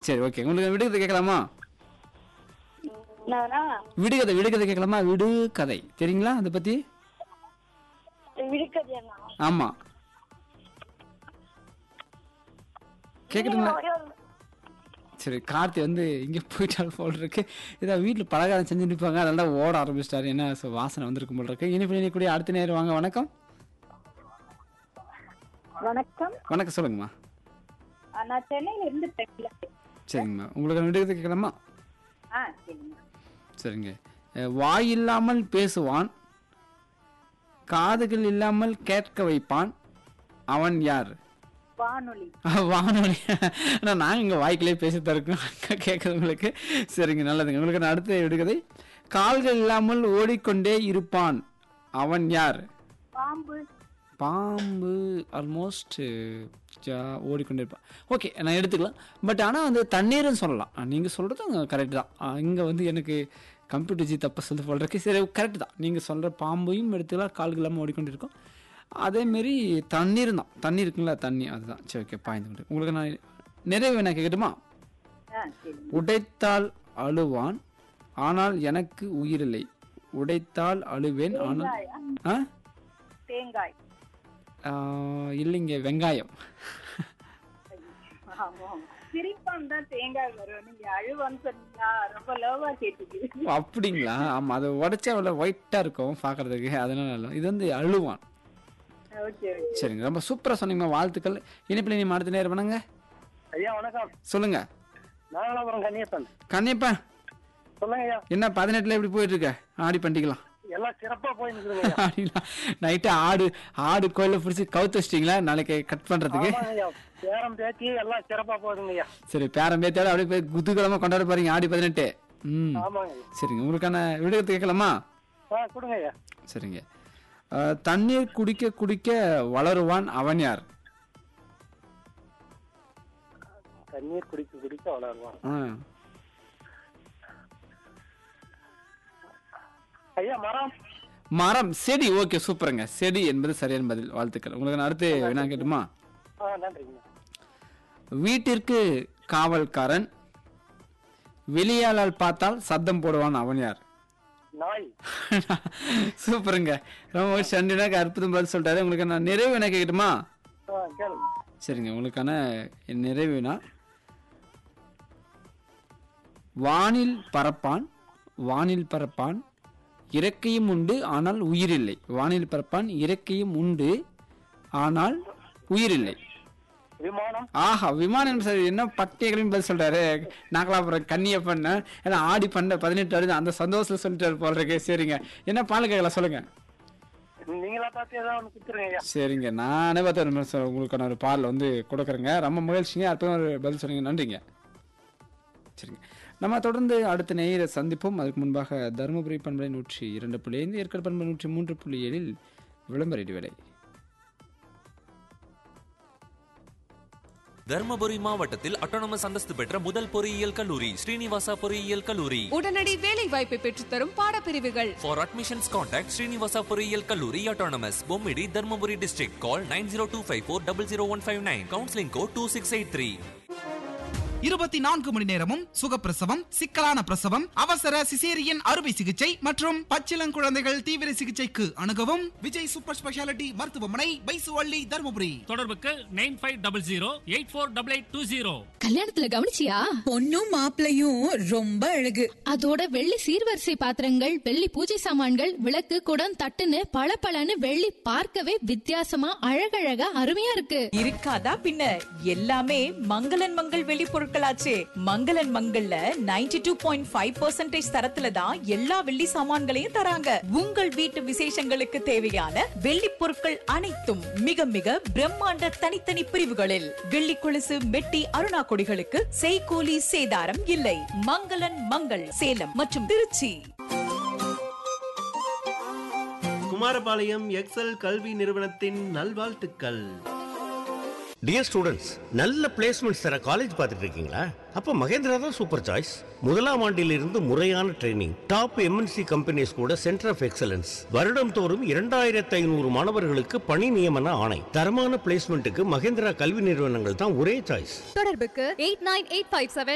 சரி ஓகே உங்களுக்கு விடுகதை கேட்கலாமா நானா விடுகதை விடுகதை கேட்கலாமா விடு கதை தெரியுங்களா அதை பத்தி விடுக்கதையா ஆமா கேக்குதுங்களா ஒரே ஒரு- சரி கார்த்தி வந்து இங்கே போயிட்டால் போல் இருக்கு இதான் வீட்டில் பலகாரம் செஞ்சு நிற்பாங்க அதனால தான் ஓட ஆரம்பிச்சிட்டாரு என்ன so வாசனை வந்திருக்கும் போல் இருக்கு இனிப்பு இணைக்கூடிய அடுத்த நேரம் வாங்க வணக்கம் வணக்கம் வணக்கம் சொல்லுங்கம்மா ஆ, நான் சென்னையில இருந்து பேசுறேன் சரிங்கம்மா உங்களுக்கு விடுகதை கேட்கலாமா ஆ சரிங்க சரிங்க அஹ், வாய் இல்லாமல் பேசுவான் காதுகள் இல்லாமல் கேட்க வைப்பான் அவன் யார் வானொலி அஹ், வானொலி ஆனால் நாங்கள் இங்கே வாய்க்கிலே பேசி தருக்கோம் அக்கா கேட்குறவங்களுக்கு சரிங்க நல்லதுங்க உங்களுக்கு நான் அடுத்த விடுகதை கால்கள் இல்லாமல் ஓடிக்கொண்டே இருப்பான் அவன் யார் பாம்பு பாம்பு ஆல்மோஸ்ட் ஓடிக்கொண்டே இருப்பான் ஓகே நான் எடுத்துக்கலாம் பட் ஆனால் வந்து தண்ணீர்னு சொல்லலாம் நீங்கள் சொல்கிறது கரெக்ட் தான் இங்கே வந்து எனக்கு கம்ப்யூட்டர் ஜி தப்ப சொல்ல போல் இருக்கு சரி கரெக்ட் தான் நீங்கள் சொல்கிற பாம்பையும் எடுத்துக்கலாம் கால்கள் இல்லாமல் ஓடிக்கொண்டு இருக்கோம் அதேமாரி தண்ணீர் தான் தண்ணி இருக்குங்களா தண்ணி அதுதான் சரி ஓகே பாய்ந்து கொண்டு உங்களுக்கு நான் நிறைவு என்ன கேட்கட்டுமா ஆ சரிங்க உடைத்தால் அழுவான் ஆனால் எனக்கு உயிரில்லை உடைத்தால் அழுவேன் ஆனால் தேங்காயா? ஆ தேங்காய் ஆ, இல்லைங்க வெங்காயம் ஆமா சிரிப்பான் தான் தேங்காய் வரும் நீங்க அழுவான்னு சொன்னீங்களா ரொம்ப லோவா கேட்டுது ஓ, அப்படிங்களா ஆமாம் அது உடச்சா அவ்வளோ ஒயிட்டாக இருக்கும் பார்க்கறதுக்கு அதனால நல்லா. இது வந்து அழுவான் ஓகே ஓகே சரிங்க ரொம்ப சூப்பராக சொன்னீங்கம்மா வாழ்த்துக்கள் இனிப்பில் நீ அடுத்த நேரம் பண்ணுங்க ஐயா வணக்கம் சொல்லுங்க நாகலாபுரம் கணேசன் கண்ணியப்பா சொல்லுங்க ஐயா என்ன பதினெட்டில் எப்படி போயிட்டு இருக்க ஆடி பண்டிக்கலாம் எல்லாம் சிறப்பா போய் நிற்குதுங்க ஐயா ஆடிலாம் நைட்டு ஆடு ஆடு கோயிலில் பிடிச்சி கவுத்து வச்சிட்டிங்களா நாளைக்கு கட் பண்ணுறதுக்கு ஆமாங்க ஐயா பேரம் பேச்சு எல்லாம் சிறப்பா போகுதுங்க ஐயா சரி பேரன் பேத்தியோட அப்படியே போய் குதூகலமாக கொண்டாட போறீங்க ஆடி பதினெட்டு ம் ஆமாங்க ஐயா சரிங்க உங்களுக்கான விடுதலை கேட்கலாமா ஆ கொடுங்க ஐயா சரிங்க அஹ், தண்ணீர் குடிக்க குடிக்க வளருவான் அவன் யார் தண்ணீர் குடிக்க குடிக்க வளருவான் ஆ ஐயா மரம் மரம் செடி ஓகே சூப்பருங்க செடி என்பது சரியான பதில் வாழ்த்துக்கள் உங்களுக்கு நான் அடுத்து என்ன கேட்டுமா ஆ நன்றிங்க வீட்டிற்கு காவல்காரன் வெளியாளால் பார்த்தால் சத்தம் போடுவான் அவன் யார் நாய் சூப்பருங்க ரொம்ப சண்டினாக்கு அற்புதம் பதில் சொல்லிட்டாரு உங்களுக்கு நான் நிறைவு என்ன கேட்கட்டுமா ஆ கேளுங்க சரிங்க உங்களுக்கான நிறைவுனா வானில் பறப்பான் வானில் பறப்பான் இறக்கையும் உண்டு ஆனால் உயிரில்லை வானில் பறப்பான் இறக்கையும் உண்டு ஆனால் உயிரில்லை விமானம் ஆஹா விமானம் சார் என்ன பட்டியங்களும் பதில் சொல்றாரு நாகலாபுரம் கன்னியப்பன் ஏன்னா ஆடி பண்ண பதினெட்டு வருது அந்த சந்தோஷத்துல சொல்லிட்டாரு போல இருக்கு சரிங்க என்ன பால் கேட்கலாம் சொல்லுங்க நீங்களா பார்த்து ஏதாவது ஒன்று குத்துருங்க ஐயா சரிங்க நானே பார்த்து சார் உங்களுக்கான ஒரு பால் வந்து கொடுக்குறேங்க ரொம்ப மகிழ்ச்சிங்க அற்புதம் ஒரு பதில் சொன்னீங்க நன்றிங்க சரிங்க நம்ம தொடர்ந்து அடுத்த நேர சந்திப்போம் அதுக்கு முன்பாக தருமபுரி பண்பலை நூற்றி இரண்டு புள்ளி ஐந்து ஏற்காடு பண்பலை நூற்றி மூன்று புள்ளி ஏழில் விளம்பர இடைவேளை தர்மபுரி மாவட்டத்தில் அட்டானமஸ் அந்தஸ்து பெற்ற முதல் பொறியியல் கல்லூரி ஸ்ரீனிவாசா பொறியியல் கல்லூரி உடனடி வேலை வாய்ப்பை பெற்றுத்தரும் பாடப்பிரிவுகள் ஃபார் அட்மிஷன்ஸ் கான்டாக்ட் ஸ்ரீனிவாசா பொறியியல் கல்லூரி autonomous Bommidi Dharmapuri district call nine zero two five four double zero one five nine counselling code two six eight three இருபத்தி நான்கு மணி நேரமும் சுகப்பிரசவம் சிக்கலான பிரசவம் அவசர சிசேரியன் அறுவை சிகிச்சை மற்றும் பச்சிளங்குழந்தைகள் தீவிர சிகிச்சைக்கு அணுகவும் விஜய் சூப்பர் ஸ்பெஷாலிட்டி மருத்துவமனை பைசுவள்ளி தருமபுரி தொடர்புக்கு nine five double zero eight four double eight two zero கல்யாணத்துல கவனிச்சியா பொண்ணும் மாப்பிளையும் ரொம்ப அழகு அதோட வெள்ளி சீர்வரிசை பாத்திரங்கள் வெள்ளி பூஜை சாமான்கள் விளக்கு குடம் தட்டுன்னு பளபளன்னு வெள்ளி பார்க்கவே வித்தியாசமா அழகழகா அருமையா இருக்கு இருக்காதா பின்ன எல்லாமே மங்களன் மங்கள் வெளி பொருட்களாச்சே மங்களன் மங்கள்ல 92.5% டூ பாயிண்ட் ஃபைவ் பர்சன்டேஜ் தரத்துல தான் எல்லா வெள்ளி சாமான்களையும் தராங்க உங்கள் வீட்டு விசேஷங்களுக்கு தேவையான வெள்ளி பொருட்கள் அனைத்தும் மிக மிக பிரம்மாண்ட தனித்தனி பிரிவுகளில் வெள்ளி கொலுசு மெட்டி அருணா கொடிகளுக்கு செய்கூலி சேதாரம் இல்லை மங்களன் மங்கள் சேலம் மற்றும் திருச்சி குமாரபாளையம் எக்ஸல் கல்வி நிறுவனத்தின் நல்வாழ்த்துக்கள் டியர் ஸ்டூடெண்ட்ஸ் நல்ல பிளேஸ்மெண்ட்ஸ் தர காலேஜ் பார்த்துட்டு இருக்கீங்களா அப்போ மகேந்திரா தான் சூப்பர் சாய்ஸ் முதலாம் ஆண்டிலிருந்து முறையான ட்ரைனிங் டாப் எம்என்சி கம்பெனிஸ் கூட சென்டர் ஆஃப் எக்ஸலன்ஸ் வருடம் தோறும் இரண்டாயிரத்து ஐநூறு மாணவர்களுக்கு பணி நியமன ஆணை தரமான பிளேஸ்மெண்ட்டுக்கு மகேந்திரா கல்வி நிறுவனங்கள் தான் ஒரே சாய்ஸ் தொடர்புக்கு eight nine eight five seven